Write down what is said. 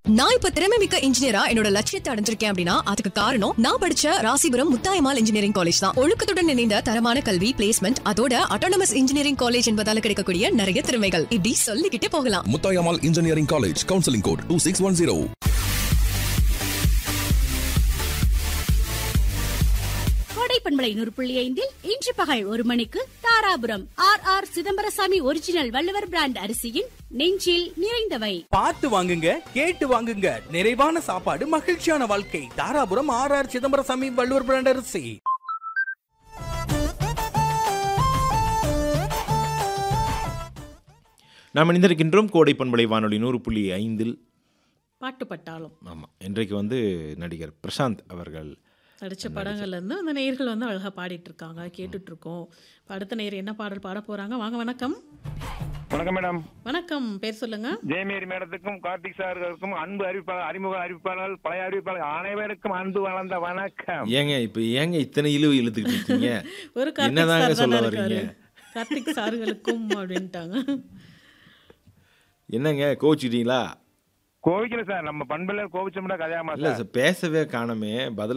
நான் இப்ப திறமை மிக்க இன்ஜினியரா என்னோட லட்சியத்தை அடைஞ்சிருக்கேன் அப்படின்னா அதுக்கு காரணம் நான் படிச்ச ராசிபுரம் முத்தாயமால் இன்ஜினியரிங் காலேஜ் தான் ஒழுக்கத்துடன் இணைந்த தரமான கல்வி பிளேஸ்மெண்ட் அதோட அட்டானமஸ் இன்ஜினியரிங் காலேஜ் என்பதால கிடைக்கக்கூடிய நிறைய திறமைகள் இப்படி சொல்லிக்கிட்டே போகலாம் Muthayammal engineering college counselling code two six one zero Kodai பண்பலை நூறு புள்ளி ஐந்தில் இன்று பகல் ஒரு மணிக்கு Dharapuram R R Chidambarasamy original Valluvar brand அரிசியின் நெஞ்சில் நிறைந்தவை பார்த்து வாங்குங்க கேட்டு வாங்குங்க நிறைவான சாப்பாடு மகிழ்ச்சியான வாழ்க்கை Dharapuram R R Chidambarasamy Valluvar brand அரிசி நாம் இணைந்திருக்கின்றோம் கோடை பண்பலை வானொலி நூறு புள்ளி ஐந்தில் பாட்டு பட்டாளம் ஆமாம் இன்றைக்கு வந்து நடிகர் பிரசாந்த் அவர்கள் நடித்த படங்கள்லேருந்து அந்த நேயர்கள் வந்து அழகாக பாடிட்டு இருக்காங்க கேட்டுட்டு இருக்கோம் இப்ப அடுத்த நேயர் என்ன பாடல் பாட போறாங்க வாங்க வணக்கம் வணக்கம் மேடம் வணக்கம் பேர் சொல்லுங்க ஜெயமேரி மேடத்துக்கும் கார்த்திக் சார்களுக்கும் அன்பு அறிவிப்பாளர் அறிமுக அறிவிப்பாளர் பழைய அறிவிப்பாளர் அனைவருக்கும் அன்பு வளர்ந்த வணக்கம் ஏங்க இப்போ ஏங்க இத்தனை இழுவு இழுத்துக்கிட்டு இருக்கீங்க ஒரு கார்த்திக் என்னதாங்க சார் சொல்ல தானே வர்றீங்க இருக்காரு கார்த்திக் சார்களுக்கும் அப்படின்ட்டாங்க என்னங்க கோச்சிட்டீங்களா கோவிக்கல சார் நம்ம பண்புல கோவிச்சோம்னா கதையாமா இல்லை சார் சார் பேசவே காணமே பதில்